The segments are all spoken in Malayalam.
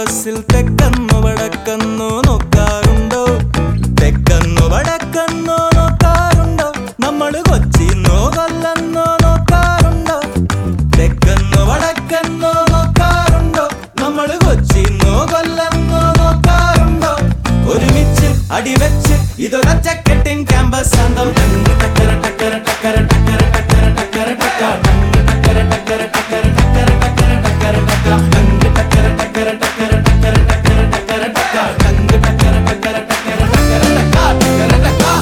ക്യാമ്പസിൽ തെക്കന്നു വടക്കന്നു നോക്കാറുണ്ടോ തെക്കന്നു വടക്കന്നു നോക്കാറുണ്ടോ നമ്മള് കൊച്ചിന്നോ കൊല്ലെന്നോ നോക്കാറുണ്ടോ തെക്കന്നു വടക്കന്നു നോക്കാറുണ്ടോ നമ്മള് കൊച്ചിന്നോ കൊല്ലെന്നോ നോക്കാറുണ്ടോ ഒരുമിച്ച് അടിവെച്ച് ഇതൊരൊറ്റക്കെട്ടിൻ ക്യാമ്പസ് അന്തം ടക്കര ടക്കര ടക്കര ടക്കര ടക്കര ടക്കര ടക്കര ടക്കര ടക്കര ടക്കര ടക്കര ടക്കര ടക്കര ടക്കര ടങ്ക് ടക്കര ടക്കര ടക്കര ടക്കര ടക്കര ടക്കര ടക്കര ടങ്ക് ടക്കര ടക്കര ടക്കര ടക്കര ടക്കര ടക്കര ടക്കര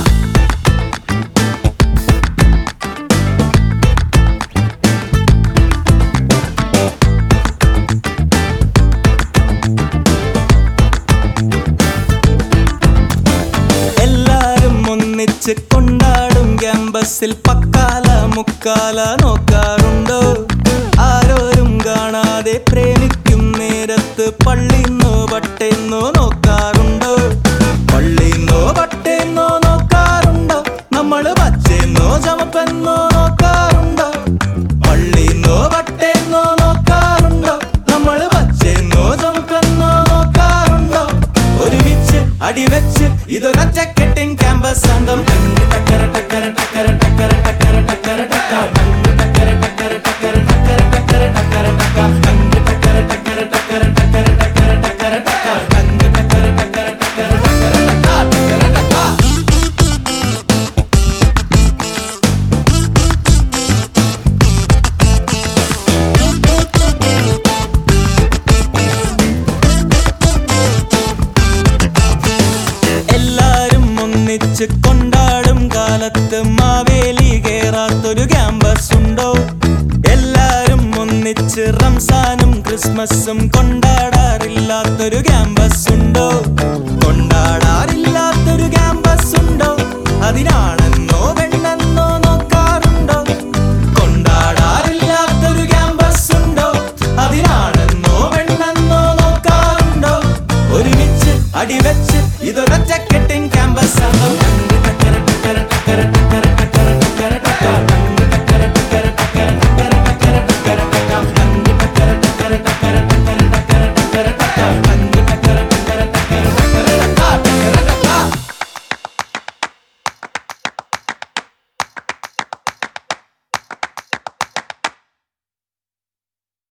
എല്ലാരും ഒന്നിച്ച് കൊണ്ടാടും ക്യാമ്പസിൽ പക്കാല മുക്കാല നോക്കാറുണ്ടോ ആരോരും കാണാതെ പ്രേമിക്കും നേരത്ത് പള്ളിന്നോ പട്ടെന്നോ നോക്കാറുണ്ടോ പള്ളിന്നോ പട്ടെന്നോ നോക്കാറുണ്ടോ നമ്മള് പച്ചെന്നോ ചമപ്പെന്നോ നോക്കാറുണ്ടോ പള്ളിന്നോ പട്ടെന്നോ നോക്കാറുണ്ടോ നമ്മള് പച്ചെന്നോ ചമപ്പെന്നോ നോക്കാറുണ്ടോ ഒരുമിച്ച് അടിവെച്ച് ഇതൊരൊറ്റക്കെട്ടിൻ ക്യാമ്പസ് അന്തം ടങ്ക് ടക്കര ടക്കര ടക്കര ടക്കര ടക്കര ടക്കര ടക്കര ടങ്ക് ടക്കര ടക്കര ടക്കര ടക്കര ടക്കര ടക്കര ടക്കര ടങ്ക് ടക്കര ടക്കര ടക്കര ടക്കര ടക്കര ടക്കര ടക്കര ടങ്ക് ടക്കര ടക്കര ടക്കര ടക്കര ടക്കര ടക്കര ടക്കര എല്ലാരും ഒന്നിച്ച് കൊണ്ടാടും കാലത്ത് മാവേലി കേറാത്തൊരു ക്യാമ്പസ് ഉണ്ടോ എല്ലാരും ഒന്നിച്ച് റംസാനും ക്രിസ്മസും കൊണ്ടാടാറില്ലാത്തൊരു ക്യാമ്പസ് ഉണ്ടോ കൊണ്ടാടാറില്ലാത്തൊരു ക്യാമ്പസ് ഉണ്ടോ അതിനാണ്